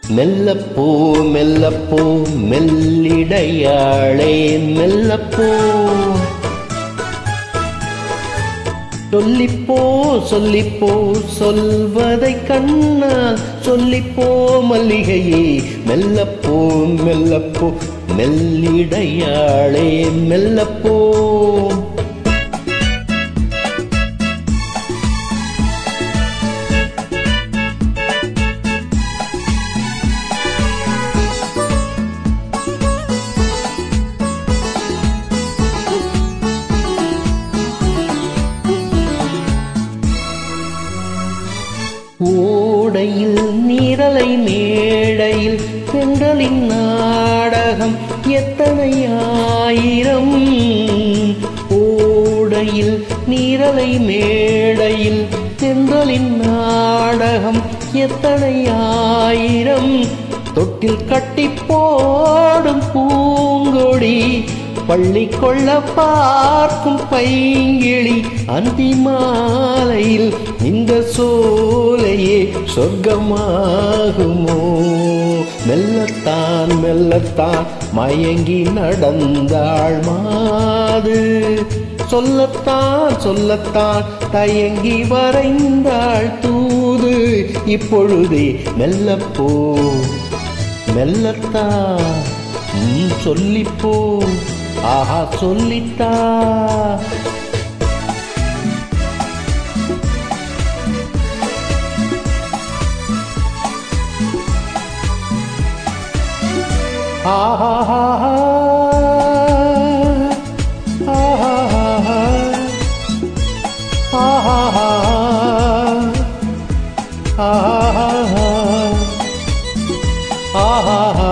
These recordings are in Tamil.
மெல்லப்போ மெல்லப்போ மெல்லிடையாளே மெல்லப்போ சொல்லிப்போ சொல்லிப்போ சொல்வதை கண்ணால் சொல்லிப்போ மல்லிகையே மெல்லப்போ மெல்லப்போ மெல்லிடையாளே மெல்லப்போ ஓடையில் நீரலை மேடையில் பெண்களின் நாடகம் எத்தனை ஆயிரம் ஓடையில் நீரலை மேடையில் தென்றலின் நாடகம் எத்தனை ஆயிரம் தொட்டில் கட்டி போடும் பூங்கொடி பள்ளி கொள்ள பார்க்கும் பைங்கிளி அந்தி மாலையில் இந்த சோலையே சொர்க்கமாகுமோ மெல்லத்தான் மெல்லத்தான் மயங்கி நடந்தாள் மாது சொல்லத்தான் சொல்லத்தான் தயங்கி வரைந்தாள் தூது இப்பொழுதே மெல்லப்போ மெல்லத்தான் ம், சொல்லிப்போ ஆஹா சொல்லித்தா ஆஹா ஆஹா ஆஹா ஆஹா ஆஹா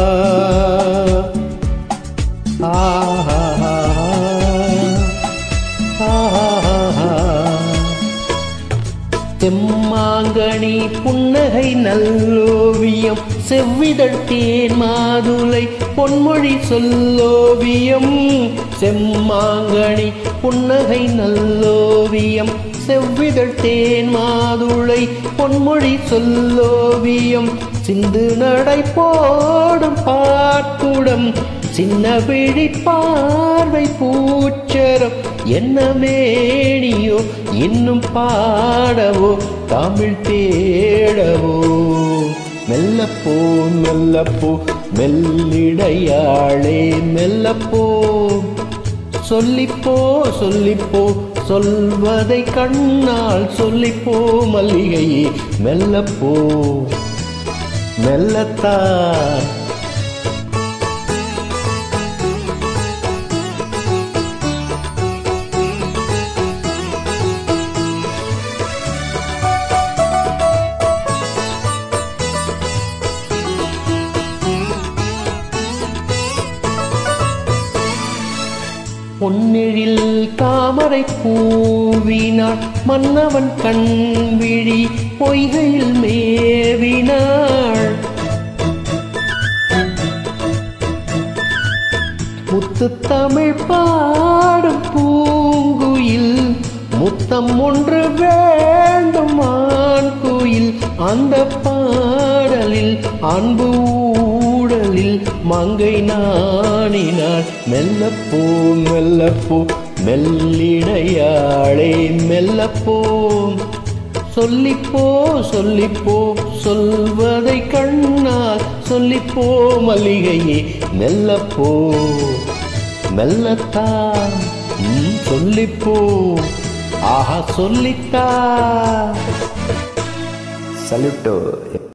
தெம்மாங்கனி புன்னகை நல்லோவியம் செவ்விதழ் தேன் மாதுளை பொன்மொழி சொல்லோவியம் செம்மாங்கனி புன்னகை நல்லோவியம் செவ்விதழ் தேன் மாதுளை பொன்மொழி சொல்லோவியம் சிந்து நடை போடும் பார்க்குடம் சின்ன விழி பார்வை பூச்சரம் என்ன மேனியோ இன்னும் பாடவோ தமிழ் தேடவோ மெல்லப்போ மெல்லப்போ மெல்லிடையாளே மெல்லப்போ சொல்லிப்போ சொல்லிப்போ சொல்வதை கண்ணால் சொல்லிப்போ மல்லிகையே மெல்லப்போ மெல்லத்தான் பொன்னெழில் தாமரை பூவினாள் மன்னவன் கண் விழி பொய்கையில் மேவினாள் முத்து தமிழ் பாடும் பூங்குயில் முத்தம் ஒன்று வேண்டும் ஆண் குயில் அந்த பாடலில் அன்பு ஊடலில் மங்கை நாணினாள் மெல்லப்போ மெல்லப்போ மெல்லிடையாளே மெல்லப்போ சொல்லிப்போ சொல்லிப்போ சொல்வதை கண்ணால் சொல்லிப்போ மல்லிகையே மெல்லப்போ மெல்லத்தா ம், சொல்லிப்போ ஆஹா சொல்லித்தா சல்யூட்டோ